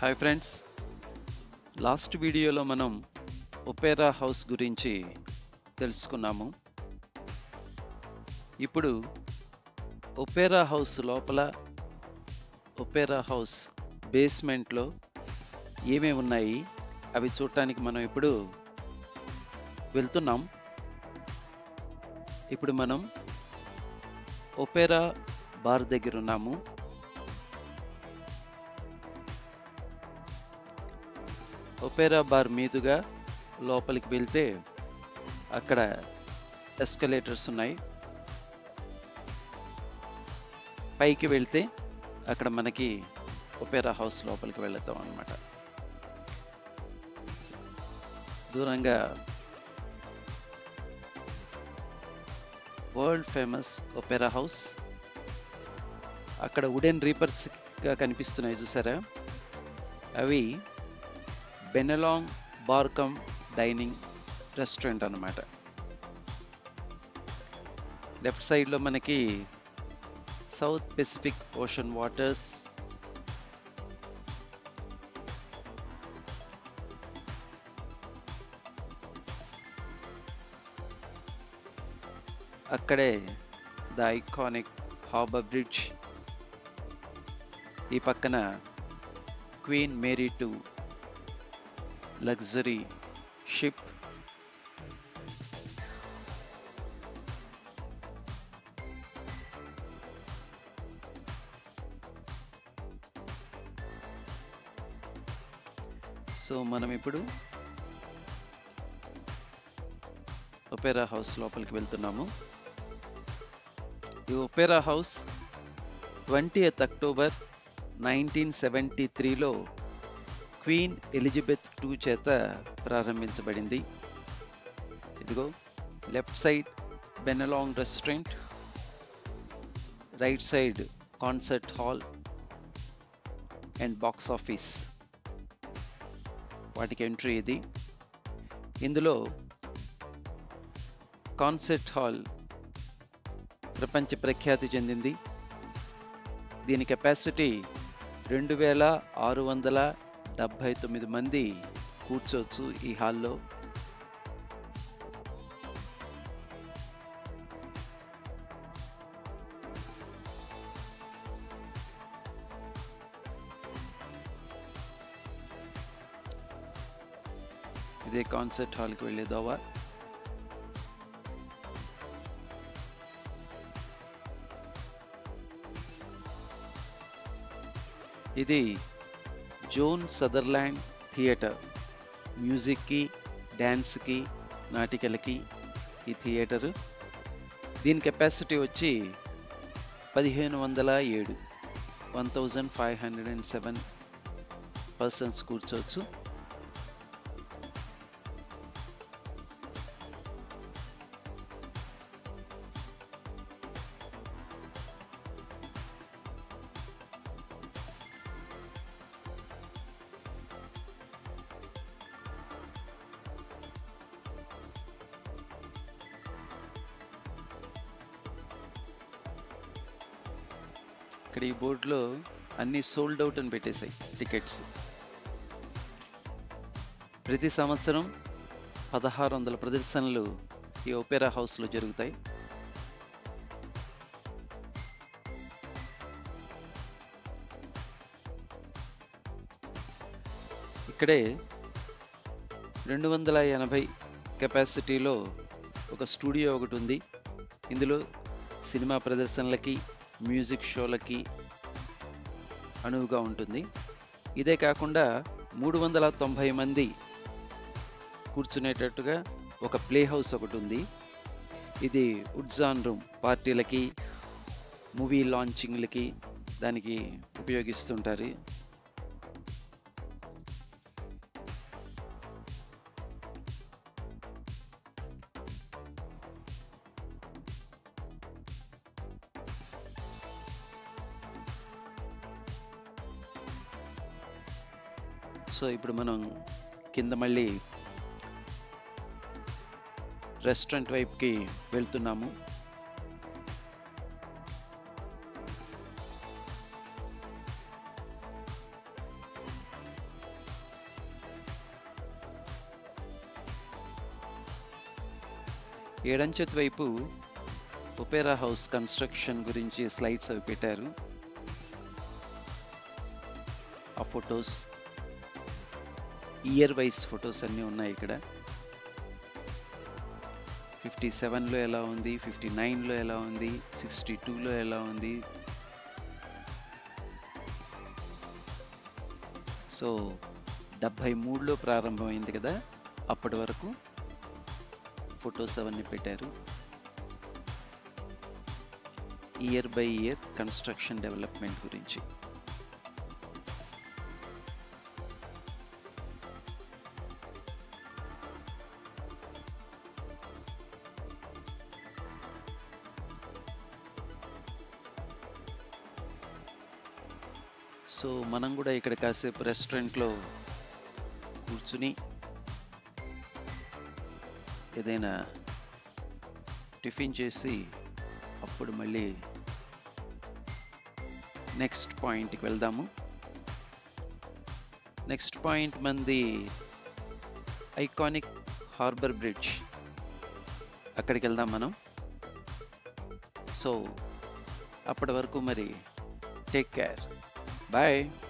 hi friends last వీడియోలో మనం Opera house గురించి తెలుసుకున్నాము ఇప్పుడు ఒపేరా హౌస్ లోపల ఒపేరా హౌస్ బేస్మెంట్లో ఏమేమి ఉన్నాయి అవి చూడటానికి మనం ఇప్పుడు వెళ్తున్నాం ఇప్పుడు మనం ఒపేరా బార్ దగ్గర ఉన్నాము ఒపేరా బార్ మీదుగా లోపలికి వెళ్తే అక్కడ ఎస్కలేటర్స్ ఉన్నాయి పైకి వెళ్తే అక్కడ మనకి ఒపేరా హౌస్ లోపలికి వెళతాం అన్నమాట దూరంగా వరల్డ్ ఫేమస్ ఒపేరా హౌస్ అక్కడ వుడెన్ రీపర్స్గా కనిపిస్తున్నాయి చూసారా అవి బెనలాంగ్ బార్కమ్ డైనింగ్ రెస్టారెంట్ అన్నమాట లెఫ్ట్ సైడ్లో మనకి సౌత్ పెసిఫిక్ ఓషన్ వాటర్స్ అక్కడే ద ఐకానిక్ హార్బర్ బ్రిడ్జ్ ఈ పక్కన Queen Mary two luxury ship so మనం ఇప్పుడు ఒపేరా హౌస్ లోపలికి వెళ్తున్నాము ఈ opera house twenty October nineteen seventy త్రీలో క్వీన్ ఎలిజబెత్ టూ చేత ప్రారంభించబడింది ఇదిగో left side Bennelong restaurant right side concert hall and box office వాటికి ఎంట్రీ ఇది ఇందులో కాన్సర్ట్ హాల్ ప్రపంచ ప్రఖ్యాతి చెందింది దీని కెపాసిటీ రెండు వేల ఆరు వందల డెబ్భై తొమ్మిది మంది కూర్చోవచ్చు ఈ హాల్లో ఇదే కాన్సర్ట్ హాల్కి వెళ్ళే దోవా ఇది జోన్ సదర్లాండ్ థియేటర్ మ్యూజిక్కి డ్యాన్స్కి నాటికలకి ఈ థియేటరు దీని కెపాసిటీ వచ్చి పదిహేను వందల ఏడు one thousand five hundred and seven persons కూర్చోవచ్చు ఇక్కడ ఈ బోర్డులో అన్ని సోల్డ్ అవుట్ అని పెట్టేశాయి టికెట్స్ ప్రతి సంవత్సరం పదహారు వందల ప్రదర్శనలు ఈ ఒపేరా హౌస్లో జరుగుతాయి ఇక్కడే రెండు వందల ఎనభై కెపాసిటీలో ఒక స్టూడియో ఒకటి ఉంది ఇందులో సినిమా ప్రదర్శనలకి మ్యూజిక్ షోలకి అనువుగా ఉంటుంది ఇదే కాకుండా మూడు వందల తొంభై మంది కూర్చునేటట్టుగా ఒక ప్లే హౌస్ ఒకటి ఉంది ఇది ఉడ్జాన్ రూమ్ పార్టీలకి మూవీ లాంచింగ్లకి దానికి ఉపయోగిస్తుంటారు సో ఇప్పుడు మనం కింద మళ్ళీ రెస్టారెంట్ వైపుకి వెళ్తున్నాము ఏడంచెత్ వైపు ఒపేరా హౌస్ కన్స్ట్రక్షన్ గురించి స్లైడ్స్ అవి పెట్టారు ఆ ఫొటోస్ ఇయర్ వైస్ ఫొటోస్ అన్నీ ఉన్నాయి ఇక్కడ ఫిఫ్టీ సెవెన్లో ఎలా ఉంది ఫిఫ్టీ నైన్లో ఎలా ఉంది సిక్స్టీ టూలో ఎలా ఉంది సో డెబ్భై మూడులో ప్రారంభమైంది కదా అప్పటి వరకు ఫొటోస్ అవన్నీ పెట్టారు year by year construction development గురించి సో మనం కూడా ఇక్కడ కాసేపు రెస్టారెంట్లో కూర్చుని ఏదైనా టిఫిన్ చేసి అప్పుడు మళ్ళీ నెక్స్ట్ పాయింట్కి వెళ్దాము నెక్స్ట్ పాయింట్ మంది ఐకానిక్ హార్బర్ బ్రిడ్జ్ అక్కడికి వెళ్దాం మనం సో అప్పటి వరకు మరి టేక్ కేర్ బాయ్